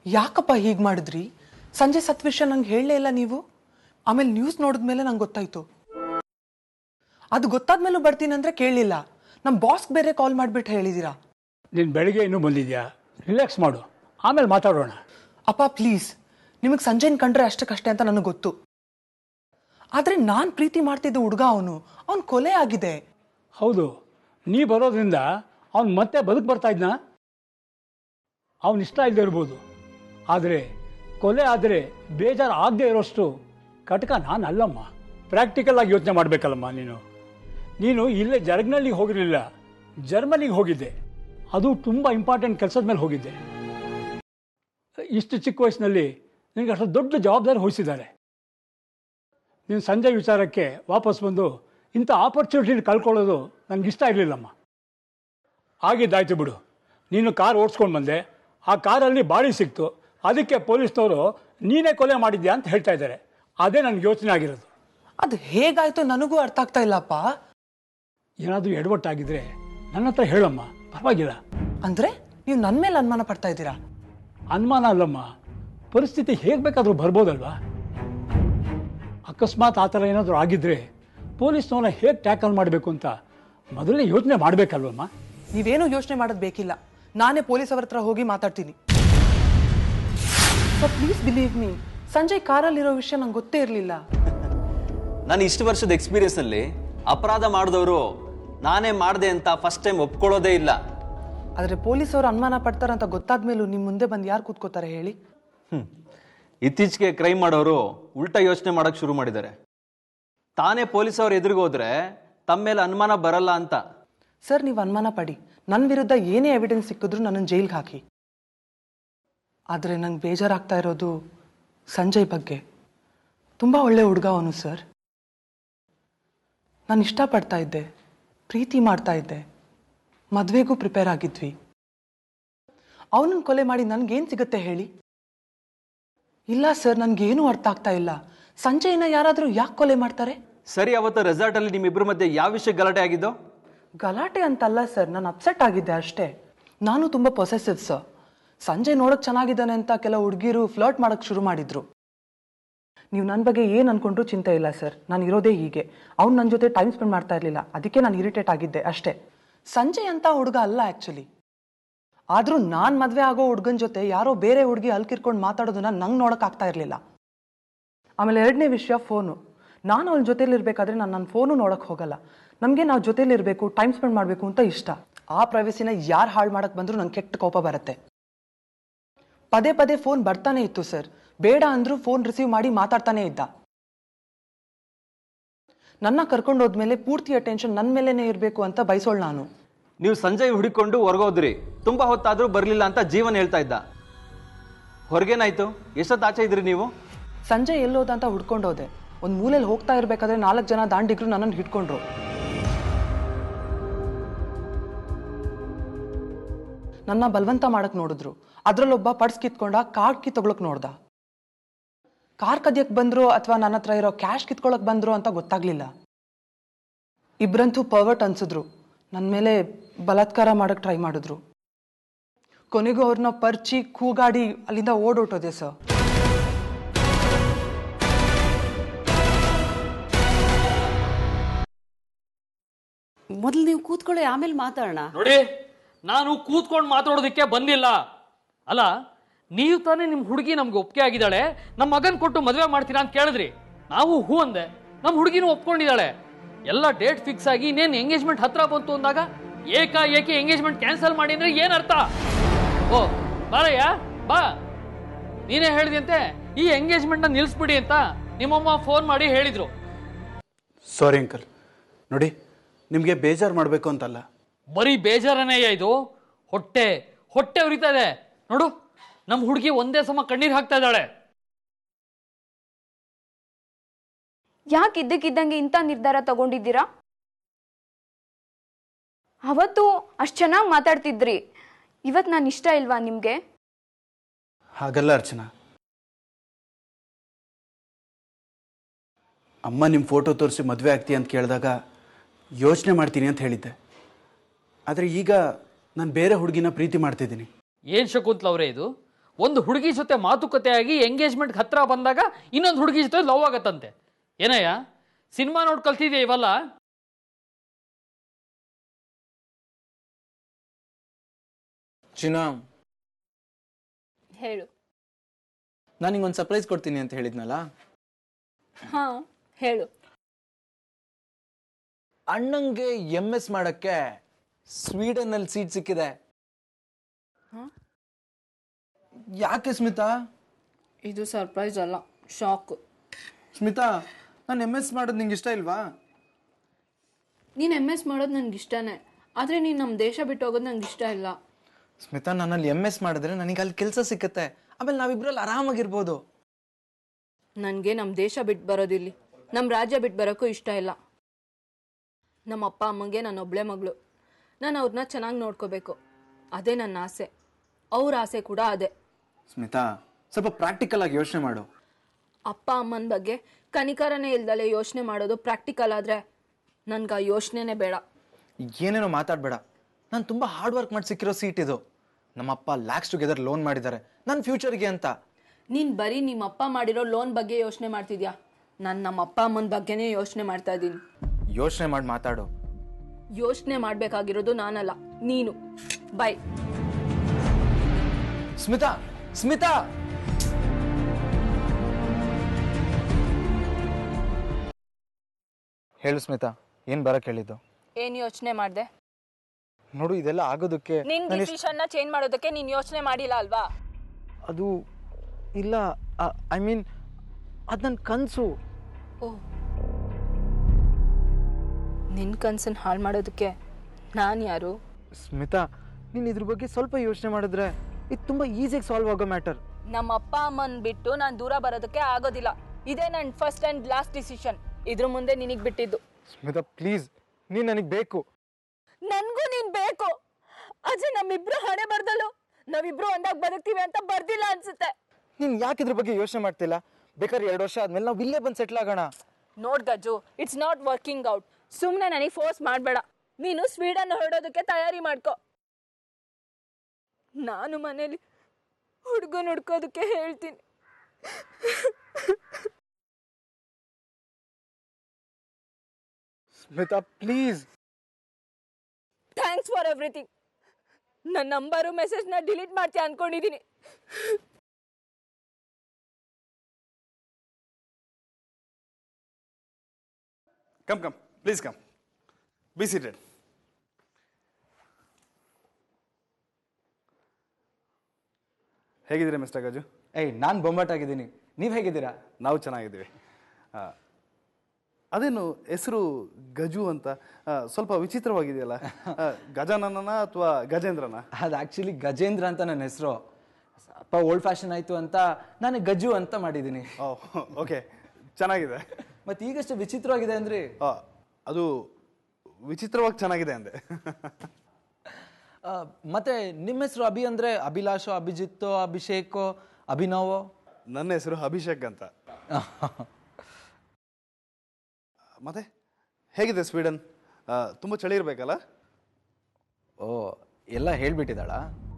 ಯಾಕಪ್ಪ ಹೀಗೆ ಮಾಡಿದ್ರಿ ಸಂಜೆ ಸತ್ ವಿಷಯ ನಂಗೆ ಹೇಳಲೇ ಇಲ್ಲ ನೀವು ಆಮೇಲೆ ನ್ಯೂಸ್ ನೋಡಿದ್ಮೇಲೆ ನಂಗೆ ಗೊತ್ತಾಯ್ತು ಅದು ಗೊತ್ತಾದ್ಮೇಲೂ ಬರ್ತೀನಿ ಅಂದ್ರೆ ಕೇಳಲಿಲ್ಲ ನಮ್ಮ ಬಾಸ್ಗೆ ಬೇರೆ ಕಾಲ್ ಮಾಡಿಬಿಟ್ಟು ಹೇಳಿದ್ದೀರಾ ನೀನು ಬೆಳಿಗ್ಗೆ ಇನ್ನೂ ಬಂದಿದ್ಯಾ ರಿಲ್ಯಾಕ್ಸ್ ಮಾಡು ಆಮೇಲೆ ಮಾತಾಡೋಣ ಅಪ್ಪ ಪ್ಲೀಸ್ ನಿಮಗೆ ಸಂಜೆನ್ ಕಂಡ್ರೆ ಅಷ್ಟಕ್ಕಷ್ಟೇ ಅಂತ ನನಗೆ ಗೊತ್ತು ಆದರೆ ನಾನು ಪ್ರೀತಿ ಮಾಡ್ತಿದ್ದ ಹುಡುಗ ಅವನು ಅವನು ಕೊಲೆ ಆಗಿದೆ ಹೌದು ನೀ ಬರೋದ್ರಿಂದ ಅವ್ನು ಮತ್ತೆ ಬದುಕು ಬರ್ತಾ ಇದ್ನ ಅವನು ಇಷ್ಟ ಇಲ್ಲದೆ ಇರ್ಬೋದು ಆದರೆ ಕೊಲೆ ಆದರೆ ಬೇಜಾರು ಆಗದೆ ಇರೋಷ್ಟು ಕಟಕ ನಾನು ಅಲ್ಲಮ್ಮ ಪ್ರಾಕ್ಟಿಕಲ್ ಆಗಿ ಯೋಚನೆ ಮಾಡಬೇಕಲ್ಲಮ್ಮ ನೀನು ನೀನು ಇಲ್ಲೇ ಜರ್ಗ್ನಲ್ಲಿಗೆ ಹೋಗಿರಲಿಲ್ಲ ಜರ್ಮನಿಗೆ ಹೋಗಿದ್ದೆ ಅದು ತುಂಬ ಇಂಪಾರ್ಟೆಂಟ್ ಕೆಲಸದ ಮೇಲೆ ಹೋಗಿದ್ದೆ ಇಷ್ಟು ಚಿಕ್ಕ ವಯಸ್ಸಿನಲ್ಲಿ ನಿನಗೆ ಅಷ್ಟು ದೊಡ್ಡ ಜವಾಬ್ದಾರಿ ವಹಿಸಿದ್ದಾರೆ ನೀನು ಸಂಜೆ ವಿಚಾರಕ್ಕೆ ವಾಪಸ್ ಬಂದು ಇಂಥ ಆಪರ್ಚುನಿಟಿನ ಕಳ್ಕೊಳ್ಳೋದು ನನಗೆ ಇಷ್ಟ ಇರಲಿಲ್ಲಮ್ಮ ಆಗಿದ್ದಾಯ್ತು ಬಿಡು ನೀನು ಕಾರ್ ಓಡಿಸ್ಕೊಂಡು ಬಂದೆ ಆ ಕಾರಲ್ಲಿ ಬಾಡಿ ಸಿಕ್ತು ಅದಕ್ಕೆ ಪೊಲೀಸ್ನವರು ನೀನೇ ಕೊಲೆ ಮಾಡಿದ್ಯಾ ಅಂತ ಹೇಳ್ತಾ ಇದ್ದಾರೆ ಅದೇ ನನಗೆ ಯೋಚನೆ ಆಗಿರೋದು ಅದು ಹೇಗಾಯ್ತು ನನಗೂ ಅರ್ಥ ಆಗ್ತಾ ಇಲ್ಲಪ್ಪ ಏನಾದರೂ ಎಡವಟ್ಟಾಗಿದ್ರೆ ನನ್ನ ಹತ್ರ ಹೇಳಮ್ಮ ಪರವಾಗಿಲ್ಲ ಅಂದ್ರೆ ನೀವು ನನ್ನ ಮೇಲೆ ಅನುಮಾನ ಪಡ್ತಾ ಇದ್ದೀರಾ ಅನುಮಾನ ಅಲ್ಲಮ್ಮ ಪರಿಸ್ಥಿತಿ ಹೇಗೆ ಬೇಕಾದರೂ ಬರ್ಬೋದಲ್ವಾ ಅಕಸ್ಮಾತ್ ಆ ಥರ ಏನಾದರೂ ಆಗಿದ್ರೆ ಪೊಲೀಸ್ನವ್ರನ್ನ ಹೇಗೆ ಟ್ಯಾಕಲ್ ಮಾಡಬೇಕು ಅಂತ ಮೊದಲೇ ಯೋಚನೆ ಮಾಡಬೇಕಲ್ವಮ್ಮ ನೀವೇನು ಯೋಚನೆ ಮಾಡೋದು ಬೇಕಿಲ್ಲ ನಾನೇ ಪೊಲೀಸ್ ಅವ್ರ ಹತ್ರ ಹೋಗಿ ಮಾತಾಡ್ತೀನಿ so please believe me Sanjay ಕಾರಲ್ಲಿರೋ ವಿಷಯ ನಂಗೆ ಗೊತ್ತೇ ಇರಲಿಲ್ಲ ನಾನು ಇಷ್ಟು ವರ್ಷದ ಎಕ್ಸ್ಪೀರಿಯನ್ಸಲ್ಲಿ ಅಪರಾಧ ಮಾಡಿದವರು ನಾನೇ ಮಾಡಿದೆ ಅಂತ ಫಸ್ಟ್ ಟೈಮ್ ಒಪ್ಕೊಳ್ಳೋದೇ ಇಲ್ಲ ಆದರೆ ಪೊಲೀಸ್ ಅವರು ಅನುಮಾನ ಪಡ್ತಾರಂತ ಗೊತ್ತಾದ್ಮೇಲೂ ನಿಮ್ಮ ಮುಂದೆ ಬಂದು ಯಾರು ಕೂತ್ಕೋತಾರೆ ಹೇಳಿ ಹ್ಮ್. ಇತ್ತೀಚೆಗೆ ಕ್ರೈಮ್ ಮಾಡೋರು ಉಲ್ಟಾ ಯೋಚನೆ ಮಾಡಕ್ ಶುರು ಮಾಡಿದ್ದಾರೆ ತಾನೇ ಪೊಲೀಸ್ ಅವ್ರ ಎದುರಿಗೆ ಹೋದ್ರೆ ತಮ್ಮ ಮೇಲೆ ಅನುಮಾನ ಬರಲ್ಲ ಅಂತ ಸರ್ ನೀವು ಅನುಮಾನ ಪಡಿ ನನ್ನ ವಿರುದ್ಧ ಏನೇ ಎವಿಡೆನ್ಸ್ ಸಿಕ್ಕಿದ್ರು ನನ್ನನ್ನು ಜೈಲ್ಗೆ ಹಾಕಿ ಆದರೆ ನಂಗೆ ಬೇಜಾರಾಗ್ತಾ ಇರೋದು ಸಂಜಯ್ ಬಗ್ಗೆ ತುಂಬ ಒಳ್ಳೆ ಹುಡುಗ ಅವನು ಸರ್ ನಾನು ಇಷ್ಟಪಡ್ತಾ ಇದ್ದೆ ಪ್ರೀತಿ ಮಾಡ್ತಾ ಇದ್ದೆ ಮದುವೆಗೂ ಪ್ರಿಪೇರ್ ಆಗಿದ್ವಿ ಅವನನ್ನು ಕೊಲೆ ಮಾಡಿ ನನಗೇನು ಸಿಗುತ್ತೆ ಹೇಳಿ ಇಲ್ಲ ಸರ್ ನನಗೇನು ಅರ್ಥ ಆಗ್ತಾ ಇಲ್ಲ ಸಂಜಯ್ನ ಯಾರಾದರೂ ಯಾಕೆ ಕೊಲೆ ಮಾಡ್ತಾರೆ ಸರಿ ಅವತ್ತು ರೆಸಾರ್ಟ್ ಅಲ್ಲಿ ನಿಮ್ಮಿಬ್ಬರ ಮಧ್ಯೆ ಯಾವ ವಿಷಯ ಗಲಾಟೆ ಆಗಿದ್ದು ಗಲಾಟೆ ಅಂತಲ್ಲ ಸರ್ ನಾನು ಅಪ್ಸೆಟ್ ಆಗಿದ್ದೆ ಅಷ್ಟೇ ನಾನು ತುಂಬ ಪೊಸೆಸಿವ್ ಸರ್ ಸಂಜೆ ನೋಡೋಕೆ ಚೆನ್ನಾಗಿದ್ದಾನೆ ಅಂತ ಕೆಲ ಹುಡುಗಿರು ಫ್ಲರ್ಟ್ ಮಾಡೋಕ್ಕೆ ಶುರು ಮಾಡಿದ್ರು ನೀವು ನನ್ನ ಬಗ್ಗೆ ಏನು ಅನ್ಕೊಂಡ್ರು ಚಿಂತೆ ಇಲ್ಲ ಸರ್ ನಾನು ಇರೋದೇ ಹೀಗೆ ಅವ್ನು ನನ್ನ ಜೊತೆ ಟೈಮ್ ಸ್ಪೆಂಡ್ ಮಾಡ್ತಾ ಇರಲಿಲ್ಲ ಅದಕ್ಕೆ ನಾನು ಇರಿಟೇಟ್ ಆಗಿದ್ದೆ ಅಷ್ಟೇ ಸಂಜೆ ಅಂತ ಹುಡುಗ ಅಲ್ಲ ಆ್ಯಕ್ಚುಲಿ ಆದರೂ ನಾನು ಮದುವೆ ಆಗೋ ಹುಡುಗನ ಜೊತೆ ಯಾರೋ ಬೇರೆ ಹುಡುಗಿ ಅಲ್ಕಿರ್ಕೊಂಡು ಮಾತಾಡೋದನ್ನ ನಂಗೆ ನೋಡೋಕೆ ಆಗ್ತಾ ಇರಲಿಲ್ಲ ಆಮೇಲೆ ಎರಡನೇ ವಿಷಯ ಫೋನು ನಾನು ಅವಳ ಜೊತೆಲಿರ್ಬೇಕಾದ್ರೆ ನಾನು ನನ್ನ ಫೋನು ನೋಡೋಕೆ ಹೋಗಲ್ಲ ನಮಗೆ ನಾವು ಜೊತೆಲಿರಬೇಕು ಟೈಮ್ ಸ್ಪೆಂಡ್ ಮಾಡಬೇಕು ಅಂತ ಇಷ್ಟ ಆ ಪ್ರೈವಸಿನ ಯಾರು ಹಾಳು ಮಾಡಕ್ಕೆ ಬಂದರೂ ನಂಗೆ ಕೆಟ್ಟ ಕೋಪ ಬರುತ್ತೆ ಪದೇ ಪದೇ ಫೋನ್ ಬರ್ತಾನೆ ಇತ್ತು ಸರ್ ಬೇಡ ಅಂದರೂ ಫೋನ್ ರಿಸೀವ್ ಮಾಡಿ ಮಾತಾಡ್ತಾನೆ ಇದ್ದ ನನ್ನ ಕರ್ಕೊಂಡು ಹೋದ್ಮೇಲೆ ಪೂರ್ತಿ ಅಟೆನ್ಷನ್ ನನ್ನ ಮೇಲೇನೆ ಇರಬೇಕು ಅಂತ ಬಯಸೋಳು ನಾನು ನೀವು ಸಂಜಯ್ ಹುಡುಕೊಂಡು ಹೊರಗೋದ್ರಿ ತುಂಬಾ ಹೊತ್ತಾದ್ರೂ ಬರ್ಲಿಲ್ಲ ಅಂತ ಜೀವನ್ ಹೇಳ್ತಾ ಇದ್ದ ಹೊರಗೇನಾಯ್ತು ಎಷ್ಟೊತ್ತು ಆಚೆ ಇದ್ರಿ ನೀವು ಸಂಜೆ ಎಲ್ಲೋದ ಅಂತ ಹುಡ್ಕೊಂಡು ಹೋದೆ ಒಂದು ಮೂಲೆಯಲ್ಲಿ ಹೋಗ್ತಾ ಇರಬೇಕಾದ್ರೆ ನಾಲ್ಕು ಜನ ದಾಂಡಿಗ್ರು ನನ್ನನ್ನು ಹಿಡ್ಕೊಂಡ್ರು ನನ್ನ ಬಲವಂತ ಮಾಡಕ್ ನೋಡಿದ್ರು ಅದ್ರಲ್ಲೊಬ್ಬ ಪರ್ಸ್ ಕಿತ್ಕೊಂಡ ಕಾರ್ ಕಿ ತಗೊಳಕ್ ನೋಡ್ದ ಕಾರ್ ಕದಿಯಕ್ ಬಂದ್ರು ಅಥವಾ ನನ್ನ ಹತ್ರ ಇರೋ ಕ್ಯಾಶ್ ಕಿತ್ಕೊಳಕ್ ಬಂದ್ರು ಅಂತ ಗೊತ್ತಾಗ್ಲಿಲ್ಲ ಇಬ್ರಂತೂ ಪರ್ವರ್ಟ್ ಅನ್ಸಿದ್ರು ನನ್ನ ಮೇಲೆ ಬಲಾತ್ಕಾರ ಮಾಡಕ್ ಟ್ರೈ ಮಾಡಿದ್ರು ಕೊನೆಗೂ ಅವ್ರನ್ನ ಪರ್ಚಿ ಕೂಗಾಡಿ ಅಲ್ಲಿಂದ ಓಡೋಟೋದೆ ಸರ್ ಮೊದಲು ನೀವು ಕೂತ್ಕೊಳ್ಳಿ ಆಮೇಲೆ ಮಾತಾಡೋಣ ನೋಡಿ ನಾನು ಕೂತ್ಕೊಂಡು ಮಾತಾಡೋದಕ್ಕೆ ಬಂದಿಲ್ಲ ಅಲ್ಲ ನೀವು ತಾನೇ ನಿಮ್ಮ ಹುಡುಗಿ ನಮ್ಗೆ ಒಪ್ಪಿಗೆ ಆಗಿದ್ದಾಳೆ ನಮ್ಮ ಮಗನ್ ಕೊಟ್ಟು ಮದುವೆ ಮಾಡ್ತೀರಾ ಅಂತ ಕೇಳಿದ್ರಿ ನಾವು ಹೂ ಅಂದೆ ನಮ್ಮ ಹುಡುಗಿನೂ ಒಪ್ಕೊಂಡಿದ್ದಾಳೆ ಎಲ್ಲ ಡೇಟ್ ಫಿಕ್ಸ್ ಆಗಿ ಇನ್ನೇನು ಎಂಗೇಜ್ಮೆಂಟ್ ಹತ್ರ ಬಂತು ಅಂದಾಗ ಏಕ ಏಕೆ ಎಂಗೇಜ್ಮೆಂಟ್ ಕ್ಯಾನ್ಸಲ್ ಮಾಡಿ ಅಂದ್ರೆ ಏನ್ ಅರ್ಥ ಓ ಬಾರಯ್ಯ ಬಾ ನೀನೇ ಹೇಳಿದಂತೆ ಈ ಎಂಗೇಜ್ಮೆಂಟ್ನ ನಿಲ್ಲಿಸ್ಬಿಡಿ ಅಂತ ನಿಮ್ಮಮ್ಮ ಫೋನ್ ಮಾಡಿ ಹೇಳಿದ್ರು ಸಾರಿ ಅಂಕಲ್ ನೋಡಿ ನಿಮಗೆ ಬೇಜಾರು ಮಾಡಬೇಕು ಅಂತಲ್ಲ ಬರೀ ಬೇಜಾರನೇಯ ಇದು ಹೊಟ್ಟೆ ಹೊಟ್ಟೆ ಉರಿತಾ ಇದೆ ನೋಡು ನಮ್ಮ ಹುಡುಗಿ ಒಂದೇ ಸಮ ಕಣ್ಣೀರ್ ಹಾಕ್ತಾ ಇದ್ದಾಳೆ ಯಾಕೆ ಇದ್ದಕ್ಕಿದ್ದಂಗೆ ಇಂಥ ನಿರ್ಧಾರ ತಗೊಂಡಿದ್ದೀರಾ ಅವತ್ತು ಅಷ್ಟು ಚೆನ್ನಾಗಿ ಮಾತಾಡ್ತಿದ್ರಿ ಇವತ್ತು ನಾನು ಇಷ್ಟ ಇಲ್ವಾ ನಿಮಗೆ ಹಾಗಲ್ಲ ಅರ್ಚನಾ ಅಮ್ಮ ನಿಮ್ಮ ಫೋಟೋ ತೋರಿಸಿ ಮದುವೆ ಆಗ್ತೀಯ ಅಂತ ಕೇಳಿದಾಗ ಯೋಚನೆ ಮಾಡ್ತೀನಿ ಅಂತ ಹೇಳಿದ್ದೆ ಆದರೆ ಈಗ ನಾನು ಬೇರೆ ಹುಡುಗಿನ ಪ್ರೀತಿ ಮಾಡ್ತಿದ್ದೀನಿ ಏನ್ ಶಕುಂತ್ಲ ಅವರೇ ಇದು ಒಂದು ಹುಡುಗಿ ಜೊತೆ ಮಾತುಕತೆಯಾಗಿ ಎಂಗೇಜ್ಮೆಂಟ್ ಹತ್ರ ಬಂದಾಗ ಇನ್ನೊಂದು ಹುಡುಗಿ ಜೊತೆ ಲವ್ ಆಗತ್ತಂತೆ ಏನಯ್ಯ ಸಿನಿಮಾ ನೋಡಿ ಕಲ್ತಿದ್ಯಾ ಇವಲ್ಲ ಚಿನ್ನ ಹೇಳು ನಾನು ನಿಂಗೊಂದು ಸರ್ಪ್ರೈಸ್ ಕೊಡ್ತೀನಿ ಅಂತ ಹೇಳಿದ್ನಲ್ಲ ಹಾ ಹೇಳು ಅಣ್ಣಂಗೆ ಎಮ್ ಎಸ್ ಮಾಡಕ್ಕೆ ಸ್ವೀಡನ್ನಲ್ಲಿ ಸೀಟ್ ಸಿಕ್ಕಿದೆ ಯಾಕೆ ಸ್ಮಿತಾ ಇದು ಸರ್ಪ್ರೈಸ್ ಅಲ್ಲ ಶಾಕ್ ಸ್ಮಿತಾ ನಾನು ಎಮ್ ಎಸ್ ಮಾಡೋದು ನಿಂಗೆ ಇಷ್ಟ ಇಲ್ವಾ ನೀನು ಎಮ್ ಎಸ್ ಮಾಡೋದು ನನಗೆ ಇಷ್ಟನೇ ಆದರೆ ನೀನು ನಮ್ಮ ದೇಶ ಬಿಟ್ಟು ಹೋಗೋದು ನಂಗೆ ಇಷ್ಟ ಇಲ್ಲ ಸ್ಮಿತಾ ನಾನಲ್ಲಿ ಎಮ್ ಎಸ್ ಮಾಡಿದ್ರೆ ನನಗೆ ಅಲ್ಲಿ ಕೆಲಸ ಸಿಕ್ಕತ್ತೆ ಆಮೇಲೆ ನಾವಿಬ್ರಲ್ಲಿ ಆರಾಮಾಗಿರ್ಬೋದು ನನಗೆ ನಮ್ಮ ದೇಶ ಬಿಟ್ಟು ಬರೋದಿಲ್ಲಿ ನಮ್ಮ ರಾಜ್ಯ ಬಿಟ್ಟು ಬರೋಕ್ಕೂ ಇಷ್ಟ ಇಲ್ಲ ನಮ್ಮ ಅಪ್ಪ ಅಮ್ಮಂಗೆ ನಾನು ಒಬ್ಳೆ ಮಗಳು ನಾನು ಅವ್ರನ್ನ ಚೆನ್ನಾಗಿ ನೋಡ್ಕೋಬೇಕು ಅದೇ ನನ್ನ ಆಸೆ ಅವ್ರ ಆಸೆ ಕೂಡ ಅದೇ ಸ್ಮಿತಾ ಸ್ವಲ್ಪ ಪ್ರಾಕ್ಟಿಕಲ್ ಆಗಿ ಯೋಚನೆ ಮಾಡು ಅಪ್ಪ ಅಮ್ಮನ ಬಗ್ಗೆ ಕನಿಕರನೇ ಇಲ್ದಲೆ ಯೋಚನೆ ಮಾಡೋದು ಪ್ರಾಕ್ಟಿಕಲ್ ಆದರೆ ನನ್ಗೆ ಆ ಯೋಚನೆನೇ ಬೇಡ ಏನೇನೋ ಮಾತಾಡಬೇಡ ನಾನು ತುಂಬ ಹಾರ್ಡ್ ವರ್ಕ್ ಮಾಡಿ ಸಿಕ್ಕಿರೋ ಸೀಟ್ ಇದು ನಮ್ಮಪ್ಪ ಲ್ಯಾಕ್ಸ್ ಟುಗೆದರ್ ಲೋನ್ ಮಾಡಿದ್ದಾರೆ ನನ್ನ ಫ್ಯೂಚರ್ಗೆ ಅಂತ ನೀನು ಬರೀ ನಿಮ್ಮ ಅಪ್ಪ ಮಾಡಿರೋ ಲೋನ್ ಬಗ್ಗೆ ಯೋಚನೆ ಮಾಡ್ತಿದ್ಯಾ ನಾನು ನಮ್ಮ ಅಪ್ಪ ಅಮ್ಮನ ಬಗ್ಗೆನೇ ಯೋಚನೆ ಮಾಡ್ತಾ ಇದ್ದೀನಿ ಯೋಚನೆ ಮಾಡಿ ಮಾತಾಡು ಯೋಚನೆ ಮಾಡಬೇಕಾಗಿರೋದು ನಾನಲ್ಲ ನೀನು ಬಾಯ್ ಸ್ಮಿತಾ ಸ್ಮಿತಾ ಹೇಳು ಸ್ಮಿತಾ ಏನ್ ಬರಕ್ ಹೇಳಿದ್ದು ಏನು ಯೋಚನೆ ಮಾಡಿದೆ ನೋಡು ಇದೆಲ್ಲ ಆಗೋದಕ್ಕೆ ನಿನ್ ನಾನ್ ಎಷ್ಟ್- ಡಿಸಿಷನ್ನ ಚೇಂಜ್ ಮಾಡೋದಕ್ಕೆ ನೀನು ಯೋಚನೆ ಮಾಡಿಲ್ಲ ಅಲ್ವಾ ಅದು ಇಲ್ಲ ಐ ಮೀನ್ ಅದು ನನ್ನ ಕನಸು ಓ ನಿನ್ನ ಕನ್ಸನ್ನು ಹಾಳು ಮಾಡೋದಕ್ಕೆ ನಾನು ಯಾರು ಸ್ಮಿತಾ ನೀನು ಇದ್ರ ಬಗ್ಗೆ ಸ್ವಲ್ಪ ಯೋಚನೆ ಮಾಡಿದ್ರೆ ಇದು ತುಂಬ ಈಸಿಯಾಗಿ ಸಾಲ್ವ್ ಆಗೋ ಮ್ಯಾಟರ್ ನಮ್ಮ ಅಪ್ಪ ಅಮ್ಮನ ಬಿಟ್ಟು ನಾನು ದೂರ ಬರೋದಕ್ಕೆ ಆಗೋದಿಲ್ಲ ಇದೇ ನನ್ನ ಫಸ್ಟ್ ಆ್ಯಂಡ್ ಲಾಸ್ಟ್ ಡಿಸಿಷನ್ ಇದ್ರ ಮುಂದೆ ನಿನಗೆ ಬಿಟ್ಟಿದ್ದು ಸ್ಮಿತಾ ಪ್ಲೀಸ್ ನೀನು ನನಗೆ ಬೇಕು ನನಗೂ ನೀನು ಬೇಕು ಅಜೆ ನಮ್ಮಿಬ್ರು ಹಣೆ ಬರ್ದಲು ನಾವಿಬ್ರು ಒಂದಾಗ ಬದುಕ್ತೀವಿ ಅಂತ ಬರ್ದಿಲ್ಲ ಅನ್ಸುತ್ತೆ ನೀನು ಯಾಕೆ ಇದ್ರ ಬಗ್ಗೆ ಯೋಚನೆ ಮಾಡ್ತಿಲ್ಲ ಬೇಕಾದ್ರೆ ಎರಡು ವರ್ಷ ಆದ್ಮೇಲೆ ನಾವು ಇಲ್ಲೇ ಬಂದು ಸೆಟ್ಲ್ ಆಗೋಣ ನೋಡ್ Gajju it's not working out ಸುಮ್ಮನೆ ನನಗೆ ಫೋರ್ಸ್ ಮಾಡಬೇಡ ನೀನು ಸ್ವೀಡನ್ ಹೊರಡೋದಕ್ಕೆ ತಯಾರಿ ಮಾಡ್ಕೊ ನಾನು ಮನೇಲಿ ಹುಡುಗನ ಹುಡ್ಕೋದಕ್ಕೆ ಹೇಳ್ತೀನಿ Smita please thanks for everything ನನ್ನ ನಂಬರು ಮೆಸೇಜ್ನ ಡಿಲೀಟ್ ಮಾಡ್ತೀಯ ಅನ್ಕೊಂಡಿದ್ದೀನಿ come come please come be seated ಹೇಗಿದ್ದೀರಾ ಮಿಸ್ಟರ್ ಗಜು ಏಯ್ ನಾನು ಬೊಂಬಾಟಾಗಿದ್ದೀನಿ ನೀವು ಹೇಗಿದ್ದೀರಾ ನಾವು ಚೆನ್ನಾಗಿದ್ದೀವಿ ಆ, ಅದೇನು ಹೆಸರು ಗಜು ಅಂತ ಆ, ಸ್ವಲ್ಪ ವಿಚಿತ್ರವಾಗಿದೆಯಲ್ಲ ಆ, ಗಜಾನನ ಅಥವಾ ಗಜೇಂದ್ರನ ಅದು ಆ್ಯಕ್ಚುಲಿ ಗಜೇಂದ್ರ ಅಂತ ನನ್ನ ಹೆಸರು ಸ್ವಲ್ಪ ಓಲ್ಡ್ ಫ್ಯಾಷನ್ ಆಯಿತು ಅಂತ ನಾನು ಗಜ್ಜು ಅಂತ ಮಾಡಿದ್ದೀನಿ ಓ ಓಕೆ ಚೆನ್ನಾಗಿದೆ ಮತ್ತು ಈಗಷ್ಟು ವಿಚಿತ್ರವಾಗಿದೆ ಅಂದ್ರಿ ಆ, ಅದು ವಿಚಿತ್ರವಾಗಿ ಚೆನ್ನಾಗಿದೆ ಅಂದೆ ಆ, ಮತ್ತೆ ನಿಮ್ಮ ಹೆಸರು ಅಭಿ ಅಂದರೆ ಅಭಿಲಾಷೋ ಅಭಿಜಿತ್ತೋ ಅಭಿಷೇಕೋ ಅಭಿನವೋ ನನ್ನ ಹೆಸರು ಅಭಿಷೇಕ್ ಅಂತ ಮತ್ತೆ ಹೇಗಿದೆ ಸ್ವೀಡನ್ ಆ, ತುಂಬ ಚಳಿ ಇರಬೇಕಲ್ಲ ಓ ಎಲ್ಲ ಹೇಳ್ಬಿಟ್ಟಿದ್ದಾಳಾ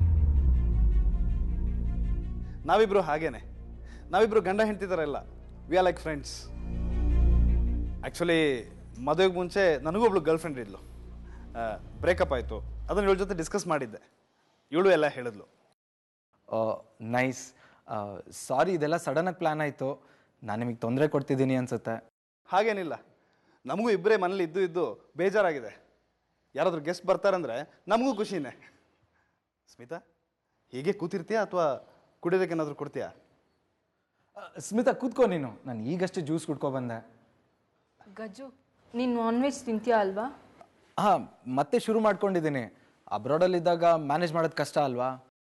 ನಾವಿಬ್ರು ಹಾಗೇನೆ ನಾವಿಬ್ರು ಗಂಡ ಹೆಂಡತಿ ಥರ ಇಲ್ಲ we are like friends actually ಮದುವೆಗೆ ಮುಂಚೆ ನನಗೂ ಒಬ್ಳು ಗರ್ಲ್ ಫ್ರೆಂಡ್ ಇದ್ಲು ಬ್ರೇಕಪ್ ಆಯಿತು ಅದನ್ನು ಇವಳ ಜೊತೆ ಡಿಸ್ಕಸ್ ಮಾಡಿದ್ದೆ ಇವಳು ಎಲ್ಲ ಹೇಳಿದ್ಲು ಓ ನೈಸ್ ಸಾರಿ ಇದೆಲ್ಲ ಸಡನ್ನಾಗಿ ಪ್ಲ್ಯಾನ್ ಆಯಿತು ನಾನು ನಿಮಗೆ ತೊಂದರೆ ಕೊಡ್ತಿದ್ದೀನಿ ಅನ್ಸುತ್ತೆ ಹಾಗೇನಿಲ್ಲ ನಮಗೂ ಇಬ್ಬರೇ ಮನೇಲಿ ಇದ್ದು ಇದ್ದು ಬೇಜಾರಾಗಿದೆ ಯಾರಾದರೂ ಗೆಸ್ಟ್ ಬರ್ತಾರಂದ್ರೆ ನಮಗೂ ಖುಷಿನೇ ಸ್ಮಿತಾ ಹೀಗೆ ಕೂತಿರ್ತೀಯಾ ಅಥವಾ ಕುಡಿಯೋದಕ್ಕೆ ಏನಾದರೂ ಕೊಡ್ತೀಯಾ ಆ, ಸ್ಮಿತಾ ಕೂತ್ಕೋ ನೀನು ನಾನು ಈಗಷ್ಟು ಜ್ಯೂಸ್ ಕುಡ್ಕೊ ಬಂದೆ ಗಜ್ಜು ನೀನು ನಾನ್ ವೆಜ್ ತಿಂತೀಯಾ ಅಲ್ವಾ ಹಾಂ ಮತ್ತೆ ಶುರು ಮಾಡ್ಕೊಂಡಿದ್ದೀನಿ ಅಬ್ರಾಡಲ್ಲಿದ್ದಾಗ ಮ್ಯಾನೇಜ್ ಮಾಡೋದು ಕಷ್ಟ ಅಲ್ವಾ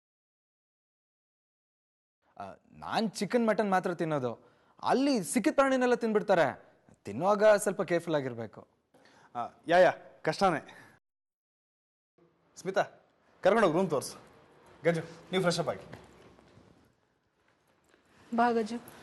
ನಾನು ಚಿಕನ್ ಮಟನ್ ಮಾತ್ರ ತಿನ್ನೋದು ಅಲ್ಲಿ ಸಿಕ್ಕಿದ ಪ್ರಾಣಿನೆಲ್ಲ ತಿನ್ಬಿಡ್ತಾರೆ ತಿನ್ನುವಾಗ ಸ್ವಲ್ಪ ಕೇರ್ಫುಲ್ ಆಗಿರಬೇಕು ಆ, ಯಾ ಯಾ ಕಷ್ಟನೇ ಸ್ಮಿತಾ ಕರ್ಕೊಂಡೋಗಿ ರೂಮ್ ತೋರಿಸು ಗಜು ನೀವು ಫ್ರೆಶ್ ಅಪ್ ಆಗಿ ಬಾ ಗಜ್ಜು